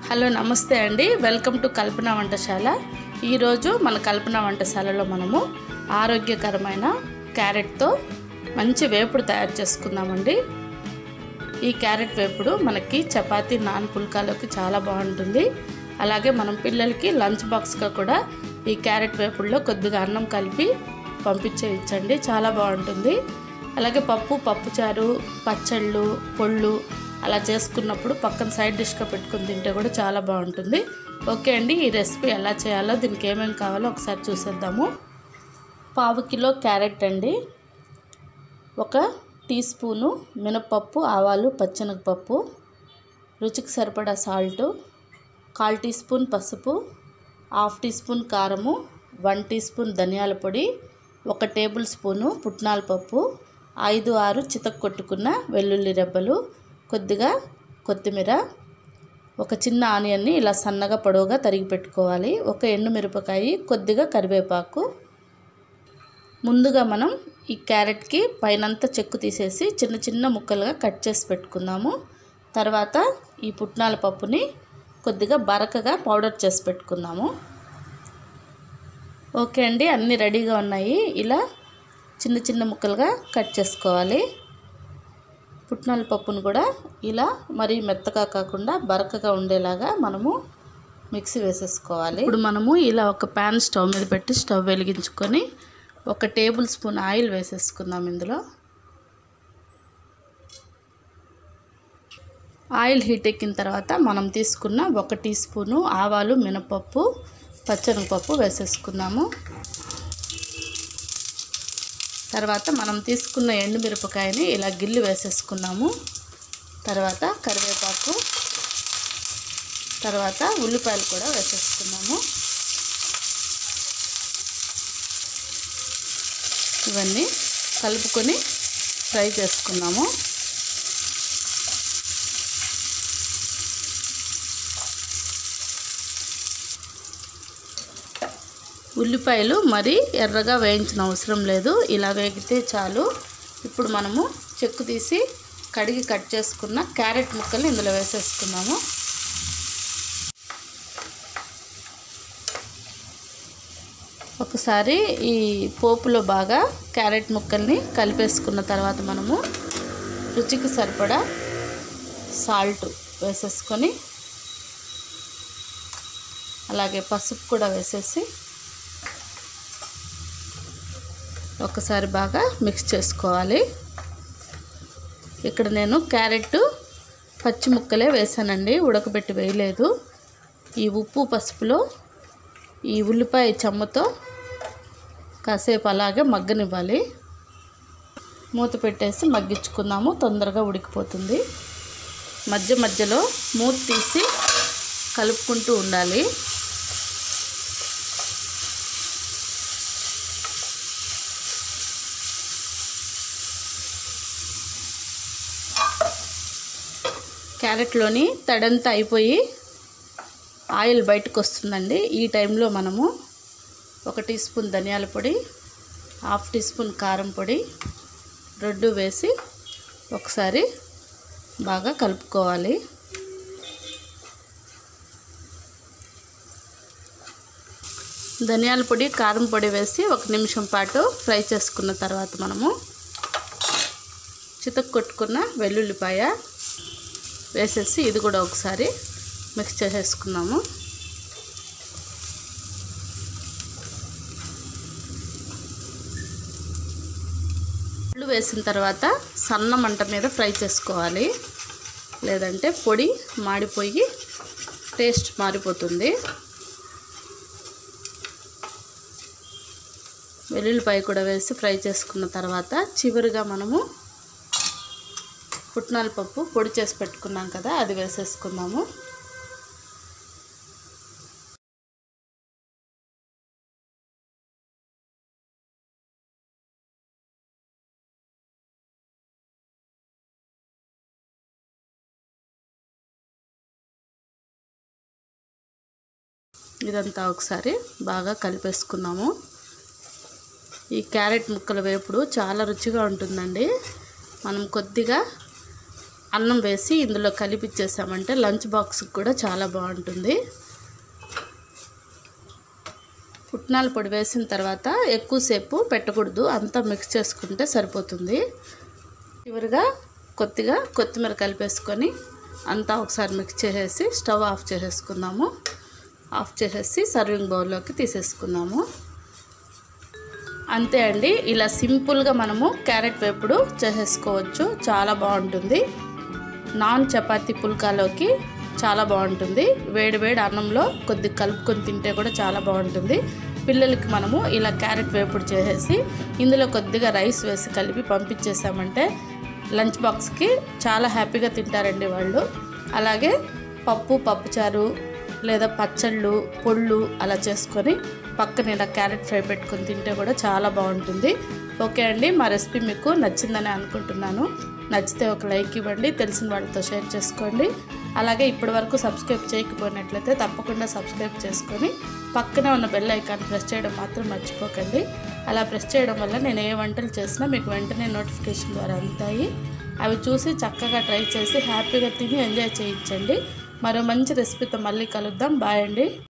hello నమస్తే అండి welcome to కల్పన వంటశాల ఈరోజు మన కల్పన వంటశాలలో మనము ఆరోగ్యకరమైన క్యారెట్తో మంచి వేపుడు తయారు చేసుకుందామండి ఈ క్యారెట్ వేపుడు మనకి చపాతీ నాన్ పుల్కాలోకి చాలా బాగుంటుంది అలాగే మనం పిల్లలకి లంచ్ బాక్స్గా కూడా ఈ క్యారెట్ వేపుడులో కొద్దిగా అన్నం కలిపి పంపించేయచ్చండి చాలా బాగుంటుంది అలాగే పప్పు పప్పుచారు పచ్చళ్ళు పొళ్ళు అలా చేసుకున్నప్పుడు పక్కన సైడ్ డిష్గా పెట్టుకుని తింటే కూడా చాలా బాగుంటుంది ఓకే అండి ఈ రెసిపీ ఎలా చేయాలో దీనికి ఏమేమి కావాలో ఒకసారి చూసేద్దాము పావు కిలో క్యారెట్ అండి ఒక టీ స్పూను మినపప్పు ఆవాలు పచ్చెనగపప్పు రుచికి సరిపడా సాల్టు కాల్ టీ స్పూన్ పసుపు హాఫ్ టీ స్పూన్ కారము వన్ టీ స్పూన్ ధనియాల పొడి ఒక టేబుల్ స్పూను పుట్నాల పప్పు ఐదు ఆరు చితక్ కొట్టుకున్న వెల్లుల్లి రెబ్బలు కొద్దిగా కొత్తిమీర ఒక చిన్న ఆనియన్ని ఇలా సన్నగా పొడవుగా తరిగి పెట్టుకోవాలి ఒక ఎండు మిరపకాయ కొద్దిగా కరివేపాకు ముందుగా మనం ఈ క్యారెట్కి పైనంతా చెక్కు తీసేసి చిన్న చిన్న ముక్కలుగా కట్ చేసి పెట్టుకుందాము తర్వాత ఈ పుట్నాల పప్పుని కొద్దిగా బరకగా పౌడర్ చేసి పెట్టుకుందాము ఓకే అండి అన్నీ రెడీగా ఉన్నాయి ఇలా చిన్న చిన్న ముక్కలుగా కట్ చేసుకోవాలి పుట్నాల పప్పును కూడా ఇలా మరీ మెత్తగా కాకుండా బరకగా ఉండేలాగా మనము మిక్సీ వేసేసుకోవాలి ఇప్పుడు మనము ఇలా ఒక ప్యాన్ స్టవ్ మీద పెట్టి స్టవ్ వెలిగించుకొని ఒక టేబుల్ స్పూన్ ఆయిల్ వేసేసుకుందాం ఇందులో ఆయిల్ హీట్ ఎక్కిన తర్వాత మనం తీసుకున్న ఒక టీ స్పూను ఆవాలు మినపప్పు పచ్చనగపప్పు వేసేసుకుందాము తర్వాత మనం తీసుకున్న ఎండుమిరపకాయని ఇలా గిల్లు వేసేసుకున్నాము తర్వాత కరివేపాకు తర్వాత ఉల్లిపాయలు కూడా వేసేసుకున్నాము ఇవన్నీ కలుపుకొని ఫ్రై చేసుకున్నాము ఉల్లిపాయలు మరి ఎర్రగా వేయించిన అవసరం లేదు ఇలా వేగితే చాలు ఇప్పుడు మనము చెక్కు తీసి కడిగి కట్ చేసుకున్న క్యారెట్ ముక్కల్ని ఇందులో వేసేసుకున్నాము ఒకసారి ఈ పోపులో బాగా క్యారెట్ ముక్కల్ని కలిపేసుకున్న తర్వాత మనము రుచికి సరిపడా సాల్ట్ వేసేసుకొని అలాగే పసుపు కూడా వేసేసి ఒకసారి బాగా మిక్స్ చేసుకోవాలి ఇక్కడ నేను క్యారెట్ పచ్చి ముక్కలే వేసానండి ఉడకబెట్టి వేయలేదు ఈ ఉప్పు పసుపులో ఈ ఉల్లిపాయ చెమ్మతో కాసేపు అలాగే మగ్గనివ్వాలి మూత పెట్టేసి మగ్గించుకుందాము తొందరగా ఉడికిపోతుంది మధ్య మధ్యలో మూత తీసి కలుపుకుంటూ ఉండాలి క్యారెట్లోని తడంతా అయిపోయి ఆయిల్ బయటకు వస్తుందండి ఈ టైంలో మనము ఒక టీ స్పూన్ ధనియాల పొడి హాఫ్ టీ స్పూన్ కారం పొడి రెండు వేసి ఒకసారి బాగా కలుపుకోవాలి ధనియాల పొడి కారం పొడి వేసి ఒక నిమిషం పాటు ఫ్రై చేసుకున్న తర్వాత మనము చితక్ కొట్టుకున్న వెల్లుల్లిపాయ వేసేసి ఇది కూడా ఒకసారి మిక్స్ చేసేసుకున్నాము ఉల్లు వేసిన తర్వాత సన్న మంట మీద ఫ్రై చేసుకోవాలి లేదంటే పొడి మాడిపోయి టేస్ట్ మారిపోతుంది వెల్లుల్లిపాయ కూడా వేసి ఫ్రై చేసుకున్న తర్వాత చివరిగా మనము పుట్నాల పప్పు పొడి చేసి పెట్టుకున్నాం కదా అది వేసేసుకుందాము ఇదంతా ఒకసారి బాగా కలిపేసుకున్నాము ఈ క్యారెట్ ముక్కల వేపుడు చాలా రుచిగా ఉంటుందండి మనం కొద్దిగా అన్నం వేసి ఇందులో కలిపిచ్చేసామంటే లంచ్ బాక్స్కి కూడా చాలా బాగుంటుంది పుట్నాల పొడి వేసిన తర్వాత ఎక్కువసేపు పెట్టకూడదు అంతా మిక్స్ చేసుకుంటే సరిపోతుంది చివరిగా కొద్దిగా కొత్తిమీర కలిపేసుకొని అంతా ఒకసారి మిక్స్ చేసేసి స్టవ్ ఆఫ్ చేసేసుకుందాము ఆఫ్ చేసేసి సర్వింగ్ బౌల్లోకి తీసేసుకుందాము అంతే అండి ఇలా సింపుల్గా మనము క్యారెట్ వేపుడు చేసేసుకోవచ్చు చాలా బాగుంటుంది నాన్ చపాతీ పుల్కాలోకి చాలా బాగుంటుంది వేడి వేడి అన్నంలో కొద్దిగా కలుపుకొని తింటే కూడా చాలా బాగుంటుంది పిల్లలకి మనము ఇలా క్యారెట్ వేపుడు చేసేసి ఇందులో కొద్దిగా రైస్ వేసి కలిపి పంపించేసామంటే లంచ్ బాక్స్కి చాలా హ్యాపీగా తింటారండి వాళ్ళు అలాగే పప్పు పప్పుచారు లేదా పచ్చళ్ళు పొళ్ళు అలా చేసుకొని పక్కన ఇలా క్యారెట్ ఫ్రై పెట్టుకొని తింటే కూడా చాలా బాగుంటుంది ఓకే అండి మా రెసిపీ మీకు నచ్చిందని అనుకుంటున్నాను నచ్చితే ఒక లైక్ ఇవ్వండి తెలిసిన వాళ్ళతో షేర్ చేసుకోండి అలాగే ఇప్పటి వరకు సబ్స్క్రైబ్ చేయకపోయినట్లయితే తప్పకుండా సబ్స్క్రైబ్ చేసుకొని పక్కనే ఉన్న బెల్ ఐకాన్ ప్రెస్ చేయడం మాత్రం మర్చిపోకండి అలా ప్రెస్ చేయడం వల్ల నేను ఏ వంటలు చేసినా మీకు వెంటనే నోటిఫికేషన్ ద్వారా అందుతాయి అవి చూసి చక్కగా ట్రై చేసి హ్యాపీగా తిని ఎంజాయ్ చేయించండి మరో మంచి రెసిపీతో మళ్ళీ కలుద్దాం బాయ్ అండి